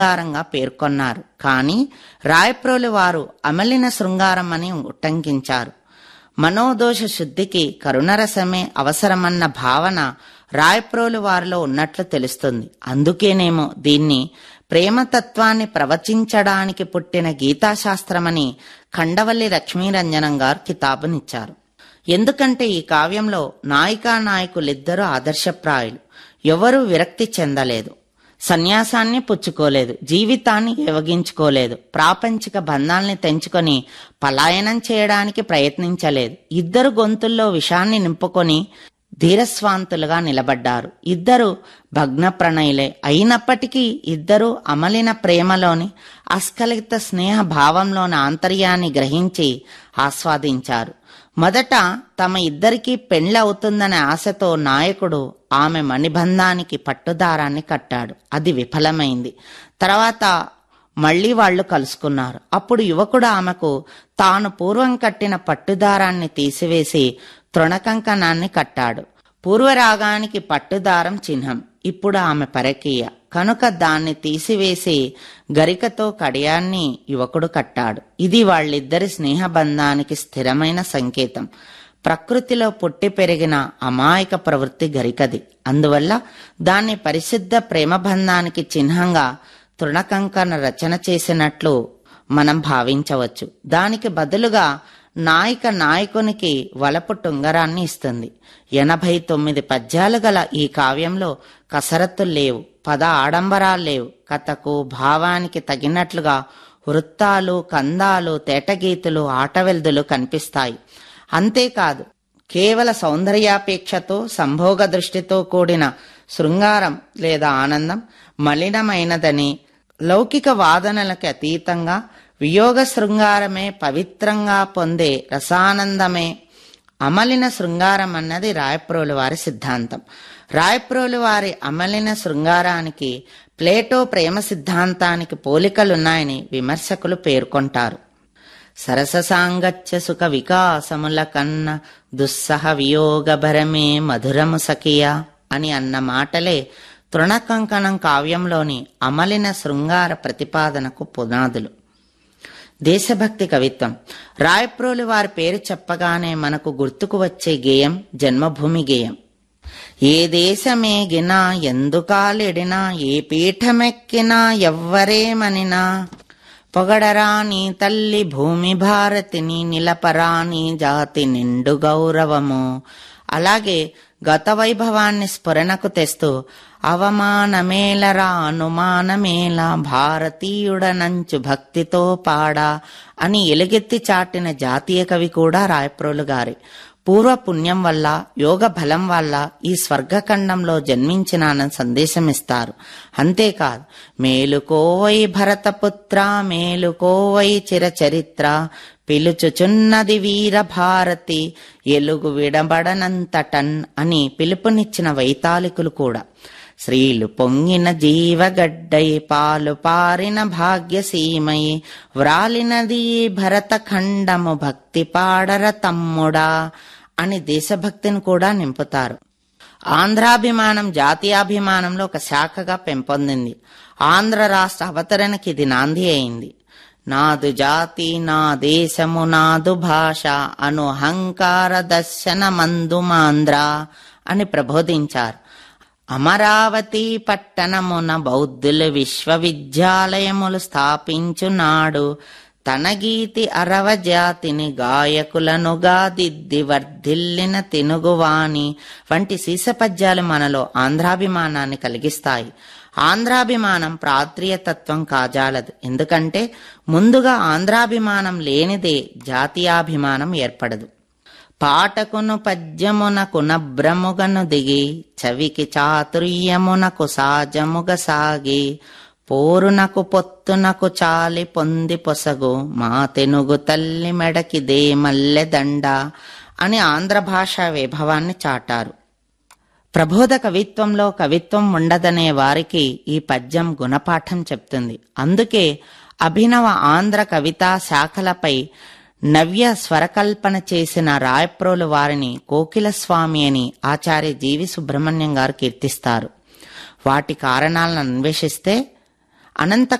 శృంగారంగా పేర్కొన్నారు కానీ రాయప్రోలు వారు అమలిన శృంగారం అని ఉటంకించారు మనోదోష శుద్ధికి కరుణరసమే అవసరమన్న భావన రాయప్రోలు వారిలో ఉన్నట్లు తెలుస్తుంది అందుకేనేమో దీన్ని ప్రేమతత్వాన్ని ప్రవచించడానికి పుట్టిన గీతాశాస్త్రమని ఖండవల్లి లక్ష్మీరంజనం గారు కితాబునిచ్చారు ఎందుకంటే ఈ కావ్యంలో నాయికా నాయకులిద్దరూ ఆదర్శప్రాయులు ఎవరూ విరక్తి చెందలేదు సన్యాసాన్ని పుచ్చుకోలేదు జీవితాన్ని ఏవగించుకోలేదు ప్రాపంచిక బంధాల్ని తెంచుకొని పలాయనం చేయడానికి ప్రయత్నించలేదు ఇద్దరు గొంతుల్లో విషాన్ని నింపుకొని ధీరస్వాంతులుగా నిలబడ్డారు ఇద్దరు భగ్న ప్రణయులే అయినప్పటికీ ఇద్దరు అమలిన ప్రేమలోని అస్ఖలిత స్నేహ భావంలోని ఆంతర్యాన్ని గ్రహించి ఆస్వాదించారు మొదట తమ ఇద్దరికీ పెండ్లవుతుందనే ఆశతో నాయకుడు ఆమె మణిబంధానికి పట్టుదారాన్ని కట్టాడు అది విఫలమైంది తర్వాత మళ్లీ వాళ్లు కలుసుకున్నారు అప్పుడు యువకుడు ఆమెకు తాను పూర్వం కట్టిన పట్టుదారాన్ని తీసివేసి తృణకంకణాన్ని కట్టాడు పూర్వరాగానికి పట్టుదారం చిహ్నం ఇప్పుడు ఆమె పరకీయ కనుక దాన్ని తీసివేసి గరికతో కడియాన్ని యువకుడు కట్టాడు ఇది వాళ్ళిద్దరి స్నేహబంధానికి స్థిరమైన సంకేతం ప్రకృతిలో పుట్టి పెరిగిన అమాయక ప్రవృత్తి గరికది అందువల్ల దాన్ని పరిశుద్ధ ప్రేమబంధానికి చిహ్నంగా తృణకంకణ రచన చేసినట్లు మనం భావించవచ్చు దానికి బదులుగా నాయిక నాయకునికి వలపు టుంగరాన్ని ఇస్తుంది ఎనభై తొమ్మిది పద్యాలు గల ఈ కావ్యంలో కసరత్తులు లేవు పద ఆడంబరాలు లేవు కథకు భావానికి తగినట్లుగా వృత్తాలు కందాలు తేటగీతులు ఆటవెల్దులు కనిపిస్తాయి అంతేకాదు కేవల సౌందర్యాపేక్షతో సంభోగ దృష్టితో కూడిన శృంగారం లేదా ఆనందం మలినమైనదని లౌకిక వాదనలకు అతీతంగా వియోగ శృంగారమే పవిత్రంగా పొందే రసానందమే అమలిన శృంగారం అన్నది రాయప్రోలు వారి సిద్ధాంతం రాయప్రోలు వారి అమలిన శృంగారానికి ప్లేటో ప్రేమ సిద్ధాంతానికి పోలికలున్నాయని విమర్శకులు పేర్కొంటారు సరస సాంగత్య సుఖ వికాసముల కన్న దుస్సహ వియోగ భరమే మధురము సఖియా అని అన్న మాటలే తృణకంకణం కావ్యంలోని అమలిన శృంగార ప్రతిపాదనకు పునాదులు దేశభక్తి కవిత్వం రాయప్రోలు వారి పేరు చెప్పగానే మనకు గుర్తుకు వచ్చే గేయం జన్మభూమి గేయం ఏ దేశమేగినా ఎందుకాలిడినా ఏ పీఠమెక్కినా ఎవ్వరేమనినా పొగడరాని తల్లి భూమి భారతిని నిలపరాని జాతి నిండు గౌరవము అలాగే గత వైభవాన్ని స్ఫురణకు తెస్తూ అవమానమేలరా అనుమానమేల భారతీయుడనంచు భక్తితో పాడా అని ఎలుగెత్తి చాటిన జాతీయ కవి కూడా రాయప్రోలు గారి పూర్వ పుణ్యం వల్ల యోగ బలం వల్ల ఈ స్వర్గఖండంలో జన్మించినానని సందేశం ఇస్తారు అంతేకాదు మేలుకోవై భరతపుత్ర మేలుకోవై చిరచరిత్ర పిలుచుచున్నది వీర భారతి ఎలుగు విడబడనంతటన్ అని పిలుపునిచ్చిన వైతాళికులు కూడా శ్రీలు పొంగిన జీవగడ్డై పాలు పారిన భాగ్యసీమై వ్రాలినది భరత ఖండము భక్తి పాడర తమ్ముడా అని దేశభక్తిని కూడా నింపుతారు ఆంధ్రాభిమానం జాతీయాభిమానంలో ఒక శాఖగా పెంపొందింది ఆంధ్ర రాష్ట్ర అవతరణకి ఇది నాంది అయింది నాదు జాతి నా దేశము నాదు భాష అను అహంకార దర్శన మందుమాంధ్ర అని ప్రబోధించారు అమరావతి పట్టణమున బౌద్ధుల విశ్వవిద్యాలయములు స్థాపించునాడు తన గీతి అరవ జాతిని గాయకులనుగా దిద్ది వర్ధిల్లిన తినుగువాణి వంటి సీసపద్యాలు మనలో ఆంధ్రాభిమానాన్ని కలిగిస్తాయి ఆంధ్రాభిమానం ప్రాత్రీయతత్వం కాజాలదు ఎందుకంటే ముందుగా ఆంధ్రాభిమానం లేనిదే జాతీయాభిమానం ఏర్పడదు పాటకును పద్యమునకు నభ్రముగను దిగి చవికి చాతుర్యమునకు సాజముగ సాగి పోరునకు పొత్తునకు చాలి పొంది పొసగు మా తెనుగు తల్లి మెడకి దే మల్లెదండ అని ఆంధ్ర భాషా వైభవాన్ని చాటారు ప్రబోధ కవిత్వంలో కవిత్వం ఉండదనే వారికి ఈ పద్యం గుణపాఠం చెప్తుంది అందుకే అభినవ ఆంధ్ర కవితా శాఖలపై నవ్య స్వరకల్పన చేసిన రాయప్రోలు వారిని కోకిలస్వామి అని ఆచార్య జీవి సుబ్రహ్మణ్యం గారు కీర్తిస్తారు వాటి కారణాలను అన్వేషిస్తే అనంత